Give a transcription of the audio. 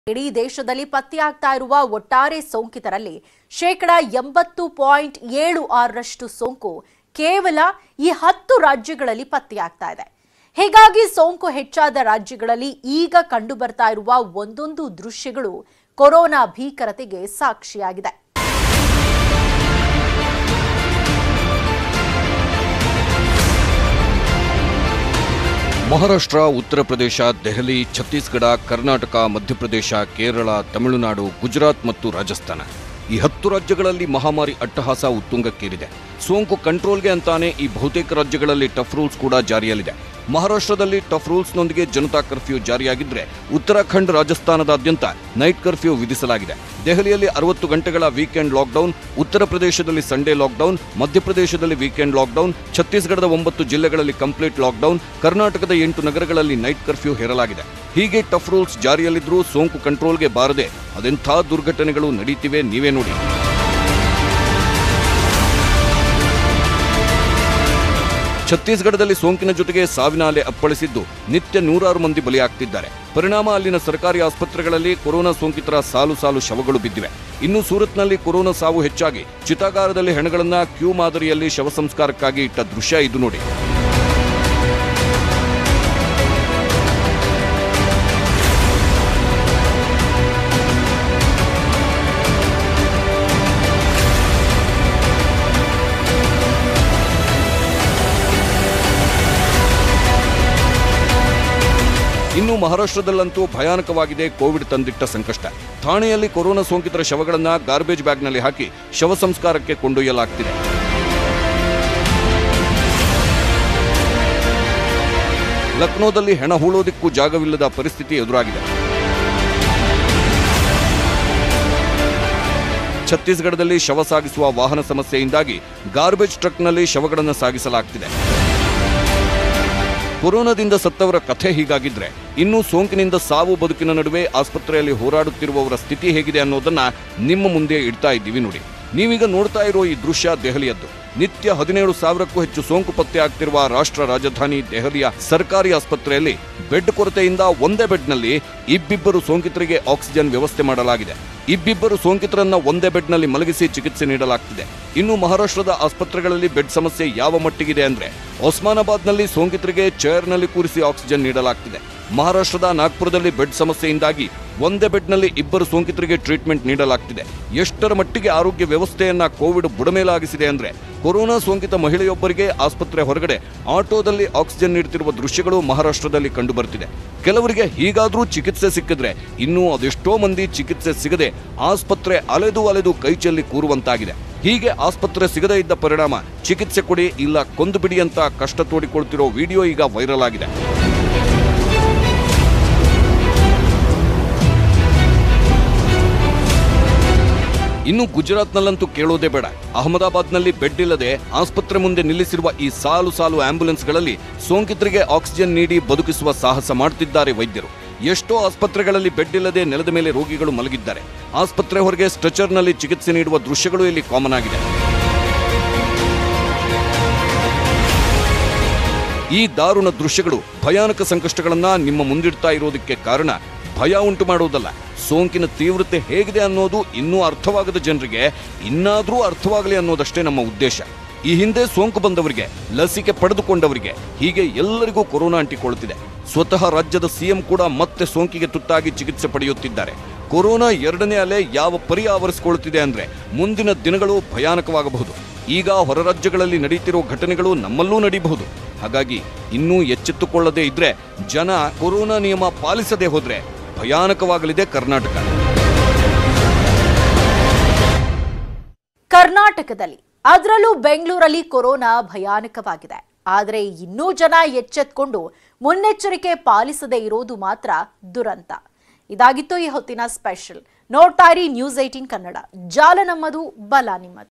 ಇಡೀ ದೇಶದಲ್ಲಿ ಪತ್ತೆಯಾಗ್ತಾ ಇರುವ ಒಟ್ಟಾರೆ ಸೋಂಕಿತರಲ್ಲಿ ಶೇಕಡ ಎಂಬತ್ತು ಪಾಯಿಂಟ್ ಏಳು ಆರರಷ್ಟು ಸೋಂಕು ಕೇವಲ ಈ ಹತ್ತು ರಾಜ್ಯಗಳಲ್ಲಿ ಪತ್ತೆಯಾಗ್ತಾ ಇದೆ ಹೀಗಾಗಿ ಸೋಂಕು ಹೆಚ್ಚಾದ ರಾಜ್ಯಗಳಲ್ಲಿ ಈಗ ಕಂಡು ಬರ್ತಾ ಇರುವ ಒಂದೊಂದು ದೃಶ್ಯಗಳು ಕೊರೋನಾ ಭೀಕರತೆಗೆ ಸಾಕ್ಷಿಯಾಗಿದೆ ಮಹಾರಾಷ್ಟ್ರ ಉತ್ತರ ಪ್ರದೇಶ ದೆಹಲಿ ಛತ್ತೀಸ್ಗಢ ಕರ್ನಾಟಕ ಮಧ್ಯಪ್ರದೇಶ ಕೇರಳ ತಮಿಳುನಾಡು ಗುಜರಾತ್ ಮತ್ತು ರಾಜಸ್ಥಾನ ಈ ಹತ್ತು ರಾಜ್ಯಗಳಲ್ಲಿ ಮಹಾಮಾರಿ ಅಟ್ಟಹಾಸ ಉತ್ತುಂಗಕ್ಕೇರಿದೆ ಸೋಂಕು ಕಂಟ್ರೋಲ್ಗೆ ಅಂತಾನೆ ಈ ಬಹುತೇಕ ರಾಜ್ಯಗಳಲ್ಲಿ ಟಫ್ ರೂಲ್ಸ್ ಕೂಡ ಜಾರಿಯಲ್ಲಿದೆ ಮಹಾರಾಷ್ಟ್ರದಲ್ಲಿ ಟಫ್ ರೂಲ್ಸ್ನೊಂದಿಗೆ ಜನತಾ ಕರ್ಫ್ಯೂ ಜಾರಿಯಾಗಿದ್ರೆ ಉತ್ತರಾಖಂಡ್ ರಾಜಸ್ಥಾನದಾದ್ಯಂತ ನೈಟ್ ಕರ್ಫ್ಯೂ ವಿಧಿಸಲಾಗಿದೆ ದೆಹಲಿಯಲ್ಲಿ ಅರವತ್ತು ಗಂಟೆಗಳ ವೀಕೆಂಡ್ ಲಾಕ್ಡೌನ್ ಉತ್ತರ ಪ್ರದೇಶದಲ್ಲಿ ಸಂಡೇ ಲಾಕ್ಡೌನ್ ಮಧ್ಯಪ್ರದೇಶದಲ್ಲಿ ವೀಕೆಂಡ್ ಲಾಕ್ಡೌನ್ ಛತ್ತೀಸ್ಗಢದ ಒಂಬತ್ತು ಜಿಲ್ಲೆಗಳಲ್ಲಿ ಕಂಪ್ಲೀಟ್ ಲಾಕ್ಡೌನ್ ಕರ್ನಾಟಕದ ಎಂಟು ನಗರಗಳಲ್ಲಿ ನೈಟ್ ಕರ್ಫ್ಯೂ ಹೇರಲಾಗಿದೆ ಹೀಗೆ ಟಫ್ ರೂಲ್ಸ್ ಜಾರಿಯಲ್ಲಿದ್ರೂ ಸೋಂಕು ಕಂಟ್ರೋಲ್ಗೆ ಬಾರದೆ ಅದೆಂಥ ದುರ್ಘಟನೆಗಳು ನಡೀತಿವೆ ನೀವೇ ನೋಡಿ ಛತ್ತೀಸ್ಗಢದಲ್ಲಿ ಸೋಂಕಿನ ಜೊತೆಗೆ ಸಾವಿನ ಅಲೆ ಅಪ್ಪಳಿಸಿದ್ದು ನಿತ್ಯ ನೂರಾರು ಮಂದಿ ಬಲಿಯಾಗ್ತಿದ್ದಾರೆ ಪರಿಣಾಮ ಅಲ್ಲಿನ ಸರ್ಕಾರಿ ಆಸ್ಪತ್ರೆಗಳಲ್ಲಿ ಕೊರೋನಾ ಸೋಂಕಿತರ ಸಾಲು ಸಾಲು ಶವಗಳು ಬಿದ್ದಿವೆ ಇನ್ನು ಸೂರತ್ನಲ್ಲಿ ಕೊರೋನಾ ಸಾವು ಹೆಚ್ಚಾಗಿ ಚಿತಾಗಾರದಲ್ಲಿ ಹೆಣಗಳನ್ನ ಕ್ಯೂ ಮಾದರಿಯಲ್ಲಿ ಶವ ಸಂಸ್ಕಾರಕ್ಕಾಗಿ ಇಟ್ಟ ದೃಶ್ಯ ಇದು ನೋಡಿ ಇನ್ನು ಮಹಾರಾಷ್ಟ್ರದಲ್ಲಂತೂ ಭಯಾನಕವಾಗಿದೆ ಕೋವಿಡ್ ತಂದಿಟ್ಟ ಸಂಕಷ್ಟ ಥಾಣೆಯಲ್ಲಿ ಕೊರೋನಾ ಸೋಂಕಿತರ ಶವಗಳನ್ನ ಗಾರ್ಬೇಜ್ ಬ್ಯಾಗ್ನಲ್ಲಿ ಹಾಕಿ ಶವ ಸಂಸ್ಕಾರಕ್ಕೆ ಕೊಂಡೊಯ್ಯಲಾಗ್ತಿದೆ ಲಕ್ನೋದಲ್ಲಿ ಹೆಣ ಹೂಳೋದಿಕ್ಕೂ ಜಾಗವಿಲ್ಲದ ಪರಿಸ್ಥಿತಿ ಎದುರಾಗಿದೆ ಛತ್ತೀಸ್ಗಢದಲ್ಲಿ ಶವ ಸಾಗಿಸುವ ವಾಹನ ಸಮಸ್ಯೆಯಿಂದಾಗಿ ಗಾರ್ಬೇಜ್ ಟ್ರಕ್ನಲ್ಲಿ ಶವಗಳನ್ನು ಸಾಗಿಸಲಾಗ್ತಿದೆ ಕೊರೋನಾದಿಂದ ಸತ್ತವರ ಕಥೆ ಹೀಗಾಗಿದ್ರೆ ಇನ್ನು ಸೋಂಕಿನಿಂದ ಸಾವು ಬದುಕಿನ ನಡುವೆ ಆಸ್ಪತ್ರೆಯಲ್ಲಿ ಹೋರಾಡುತ್ತಿರುವವರ ಸ್ಥಿತಿ ಹೇಗಿದೆ ಅನ್ನೋದನ್ನ ನಿಮ್ಮ ಮುಂದೆ ಇಡ್ತಾ ಇದ್ದೀವಿ ನೋಡಿ ನೀವೀಗ ನೋಡ್ತಾ ಇರೋ ಈ ದೃಶ್ಯ ದೆಹಲಿಯದ್ದು ನಿತ್ಯ ಹದಿನೇಳು ಸಾವಿರಕ್ಕೂ ಹೆಚ್ಚು ಸೋಂಕು ಪತ್ತೆ ಆಗ್ತಿರುವ ರಾಷ್ಟ್ರ ರಾಜಧಾನಿ ದೆಹಲಿಯ ಸರ್ಕಾರಿ ಆಸ್ಪತ್ರೆಯಲ್ಲಿ ಬೆಡ್ ಕೊರತೆಯಿಂದ ಒಂದೇ ಬೆಡ್ನಲ್ಲಿ ಇಬ್ಬಿಬ್ಬರು ಸೋಂಕಿತರಿಗೆ ಆಕ್ಸಿಜನ್ ವ್ಯವಸ್ಥೆ ಮಾಡಲಾಗಿದೆ ಇಬ್ಬಿಬ್ಬರು ಸೋಂಕಿತರನ್ನ ಒಂದೇ ಬೆಡ್ನಲ್ಲಿ ಮಲಗಿಸಿ ಚಿಕಿತ್ಸೆ ನೀಡಲಾಗ್ತಿದೆ ಇನ್ನು ಮಹಾರಾಷ್ಟ್ರದ ಆಸ್ಪತ್ರೆಗಳಲ್ಲಿ ಬೆಡ್ ಸಮಸ್ಯೆ ಯಾವ ಮಟ್ಟಿಗಿದೆ ಅಂದ್ರೆ ಒಸ್ಮಾನಾಬಾದ್ನಲ್ಲಿ ಸೋಂಕಿತರಿಗೆ ಚೇರ್ನಲ್ಲಿ ಕೂರಿಸಿ ಆಕ್ಸಿಜನ್ ನೀಡಲಾಗ್ತಿದೆ ಮಹಾರಾಷ್ಟ್ರದ ನಾಗ್ಪುರದಲ್ಲಿ ಬೆಡ್ ಸಮಸ್ಯೆಯಿಂದಾಗಿ ಒಂದೇ ಬೆಡ್ನಲ್ಲಿ ಇಬ್ಬರು ಸೋಂಕಿತರಿಗೆ ಟ್ರೀಟ್ಮೆಂಟ್ ನೀಡಲಾಗ್ತಿದೆ ಎಷ್ಟರ ಮಟ್ಟಿಗೆ ಆರೋಗ್ಯ ವ್ಯವಸ್ಥೆಯನ್ನ ಕೋವಿಡ್ ಬುಡಮೇಲಾಗಿಸಿದೆ ಅಂದ್ರೆ ಕೊರೋನಾ ಸೋಂಕಿತ ಮಹಿಳೆಯೊಬ್ಬರಿಗೆ ಆಸ್ಪತ್ರೆ ಹೊರಗಡೆ ಆಟೋದಲ್ಲಿ ಆಕ್ಸಿಜನ್ ನೀಡುತ್ತಿರುವ ದೃಶ್ಯಗಳು ಮಹಾರಾಷ್ಟ್ರದಲ್ಲಿ ಕಂಡುಬರ್ತಿದೆ ಕೆಲವರಿಗೆ ಹೀಗಾದ್ರೂ ಚಿಕಿತ್ಸೆ ಸಿಕ್ಕಿದ್ರೆ ಇನ್ನೂ ಅದೆಷ್ಟೋ ಮಂದಿ ಚಿಕಿತ್ಸೆ ಸಿಗದೆ ಆಸ್ಪತ್ರೆ ಅಲೆದು ಅಲೆದು ಕೈಚೆಲ್ಲಿ ಕೂರುವಂತಾಗಿದೆ ಹೀಗೆ ಆಸ್ಪತ್ರೆ ಸಿಗದೇ ಇದ್ದ ಪರಿಣಾಮ ಚಿಕಿತ್ಸೆ ಕೊಡಿ ಇಲ್ಲ ಕೊಂದು ಬಿಡಿ ಅಂತ ಕಷ್ಟ ತೋಡಿಕೊಳ್ತಿರೋ ವಿಡಿಯೋ ಈಗ ವೈರಲ್ ಆಗಿದೆ ಇನ್ನು ಗುಜರಾತ್ನಲ್ಲಂತೂ ಕೇಳೋದೇ ಬೇಡ ಅಹಮದಾಬಾದ್ನಲ್ಲಿ ಬೆಡ್ ಇಲ್ಲದೆ ಆಸ್ಪತ್ರೆ ಮುಂದೆ ನಿಲ್ಲಿಸಿರುವ ಈ ಸಾಲು ಸಾಲು ಆಂಬ್ಯುಲೆನ್ಸ್ಗಳಲ್ಲಿ ಸೋಂಕಿತರಿಗೆ ಆಕ್ಸಿಜನ್ ನೀಡಿ ಬದುಕಿಸುವ ಸಾಹಸ ಮಾಡುತ್ತಿದ್ದಾರೆ ವೈದ್ಯರು ಎಷ್ಟೋ ಆಸ್ಪತ್ರೆಗಳಲ್ಲಿ ಬೆಡ್ ಇಲ್ಲದೆ ನೆಲದ ಮೇಲೆ ರೋಗಿಗಳು ಮಲಗಿದ್ದಾರೆ ಆಸ್ಪತ್ರೆ ಹೊರಗೆ ಸ್ಟ್ರೆಚರ್ನಲ್ಲಿ ಚಿಕಿತ್ಸೆ ನೀಡುವ ದೃಶ್ಯಗಳು ಇಲ್ಲಿ ಕಾಮನ್ ಆಗಿದೆ ಈ ದಾರುಣ ದೃಶ್ಯಗಳು ಭಯಾನಕ ಸಂಕಷ್ಟಗಳನ್ನ ನಿಮ್ಮ ಮುಂದಿಡ್ತಾ ಇರೋದಕ್ಕೆ ಕಾರಣ ಭಯ ಉಂಟು ಮಾಡುವುದಲ್ಲ ಸೋಂಕಿನ ತೀವ್ರತೆ ಹೇಗಿದೆ ಅನ್ನೋದು ಇನ್ನೂ ಅರ್ಥವಾಗದ ಜನರಿಗೆ ಇನ್ನಾದರೂ ಅರ್ಥವಾಗಲಿ ಅನ್ನೋದಷ್ಟೇ ನಮ್ಮ ಉದ್ದೇಶ ಈ ಹಿಂದೆ ಸೋಂಕು ಬಂದವರಿಗೆ ಲಸಿಕೆ ಪಡೆದುಕೊಂಡವರಿಗೆ ಹೀಗೆ ಎಲ್ಲರಿಗೂ ಕೊರೋನಾ ಅಂಟಿಕೊಳ್ಳುತ್ತಿದೆ ಸ್ವತಃ ರಾಜ್ಯದ ಸಿಎಂ ಕೂಡ ಮತ್ತೆ ಸೋಂಕಿಗೆ ತುತ್ತಾಗಿ ಚಿಕಿತ್ಸೆ ಪಡೆಯುತ್ತಿದ್ದಾರೆ ಕೊರೋನಾ ಎರಡನೇ ಅಲೆ ಯಾವ ಪರಿ ಆವರಿಸಿಕೊಳ್ಳುತ್ತಿದೆ ಅಂದ್ರೆ ಮುಂದಿನ ದಿನಗಳು ಭಯಾನಕವಾಗಬಹುದು ಈಗ ಹೊರ ರಾಜ್ಯಗಳಲ್ಲಿ ನಡೀತಿರೋ ಘಟನೆಗಳು ನಮ್ಮಲ್ಲೂ ನಡೀಬಹುದು ಹಾಗಾಗಿ ಇನ್ನೂ ಎಚ್ಚೆತ್ತುಕೊಳ್ಳದೆ ಇದ್ರೆ ಜನ ಕೊರೋನಾ ನಿಯಮ ಪಾಲಿಸದೆ ಹೋದ್ರೆ ಭಯಾನಕವಾಗಲಿದೆ ಕರ್ನಾಟಕ ಕರ್ನಾಟಕದಲ್ಲಿ ಅದರಲ್ಲೂ ಬೆಂಗಳೂರಲ್ಲಿ ಕೊರೋನಾ ಭಯಾನಕವಾಗಿದೆ ಆದರೆ ಇನ್ನೂ ಜನ ಎಚ್ಚೆತ್ಕೊಂಡು ಮುನ್ನೆಚ್ಚರಿಕೆ ಪಾಲಿಸದೇ ಇರೋದು ಮಾತ್ರ ದುರಂತ ಇದಾಗಿತ್ತು ಈ ಹೊತ್ತಿನ ಸ್ಪೆಷಲ್ ನೋಡ್ತಾ ಇರಿ ನ್ಯೂಸ್ ಏಟೀನ್ ಕನ್ನಡ ಜಾಲ ನಮ್ಮದು ಬಲ ನಿಮ್ಮದು